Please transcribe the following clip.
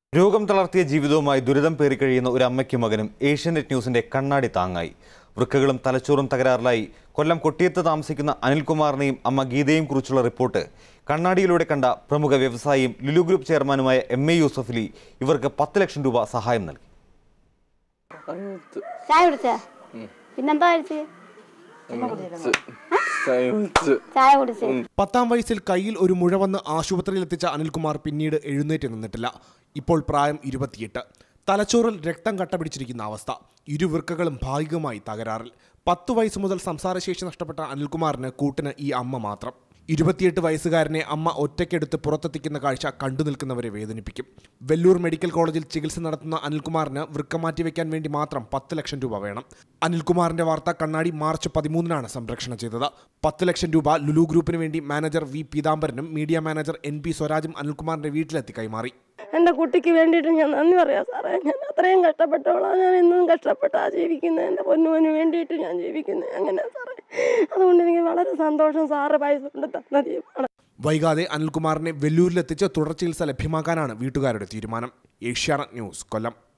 രോഗം തളർത്തിയ ജീവിതവുമായി ദുരിതം പേറിക്കഴിയുന്ന ഒരു അമ്മയ്ക്കും മകനും ഏഷ്യാനെറ്റ് ന്യൂസിന്റെ കണ്ണാടി താങ്ങായി വൃക്കകളും തലച്ചോറും തകരാറിലായി കൊല്ലം കൊട്ടിയത്ത് താമസിക്കുന്ന അനിൽകുമാറിനെയും അമ്മ ഗീതയും കുറിച്ചുള്ള റിപ്പോർട്ട് കണ്ണാടിയിലൂടെ കണ്ട പ്രമുഖ വ്യവസായിയും ലുലു ഗ്രൂപ്പ് ചെയർമാനുമായ എം എ യൂസഫലി ഇവർക്ക് പത്ത് ലക്ഷം രൂപ സഹായം നൽകി ചായ കുടിച്ചാ പിന്നെന്താ കഴിച്ച് ചായ കുടിച്ച് പത്താം വയസ്സിൽ കയ്യിൽ ഒരു മുഴ വന്ന് ആശുപത്രിയിൽ എത്തിച്ച അനിൽകുമാർ പിന്നീട് എഴുന്നേറ്റ് നിന്നിട്ടില്ല ഇപ്പോൾ പ്രായം ഇരുപത്തിയെട്ട് തലച്ചോറിൽ രക്തം കട്ട പിടിച്ചിരിക്കുന്ന അവസ്ഥ ഇരുവൃക്കകളും ഭാഗികമായി തകരാറിൽ പത്തു വയസ്സ് മുതൽ സംസാരശേഷി നഷ്ടപ്പെട്ട അനിൽകുമാറിന് കൂട്ടിന് ഈ അമ്മ മാത്രം ഇരുപത്തിയെട്ട് വയസ്സുകാരനെ അമ്മ ഒറ്റയ്ക്കെടുത്ത് പുറത്തെത്തിക്കുന്ന കാഴ്ച കണ്ടു നിൽക്കുന്നവരെ വേദനിപ്പിക്കും വെല്ലൂർ മെഡിക്കൽ കോളേജിൽ ചികിത്സ നടത്തുന്ന അനിൽകുമാറിന് വൃക്ക മാറ്റിവെക്കാൻ വേണ്ടി മാത്രം പത്ത് ലക്ഷം രൂപ വേണം അനിൽകുമാറിന്റെ വാർത്ത കണ്ണാടി മാർച്ച് പതിമൂന്നിനാണ് സംപ്രേഷണം ചെയ്തത് പത്ത് ലക്ഷം രൂപ ലുലു ഗ്രൂപ്പിന് വേണ്ടി മാനേജർ വി പീതാംബരനും മീഡിയ മാനേജർ എൻ പി സ്വരാജും അനിൽകുമാറിന്റെ വീട്ടിലെത്തി കൈമാറി എൻ്റെ കുട്ടിക്ക് വേണ്ടിയിട്ട് ഞാൻ നന്ദി പറയാം സാറേ ഞാൻ അത്രയും കഷ്ടപ്പെട്ടവളാണ് ഞാൻ ഇന്നും കഷ്ടപ്പെട്ടാ ജീവിക്കുന്നത് എൻ്റെ പൊന്നുവിന് വേണ്ടിയിട്ട് ഞാൻ ജീവിക്കുന്നത് അങ്ങനെ സാറേ അതുകൊണ്ട് എനിക്ക് വളരെ സന്തോഷം സാറ് പൈസ കൊണ്ട് തന്നത് വൈകാതെ അനിൽകുമാറിനെ വെല്ലൂരിലെത്തിച്ച് തുടർ ചികിത്സ ലഭ്യമാക്കാനാണ് വീട്ടുകാരുടെ തീരുമാനം ഏഷ്യാനെറ്റ് ന്യൂസ് കൊല്ലം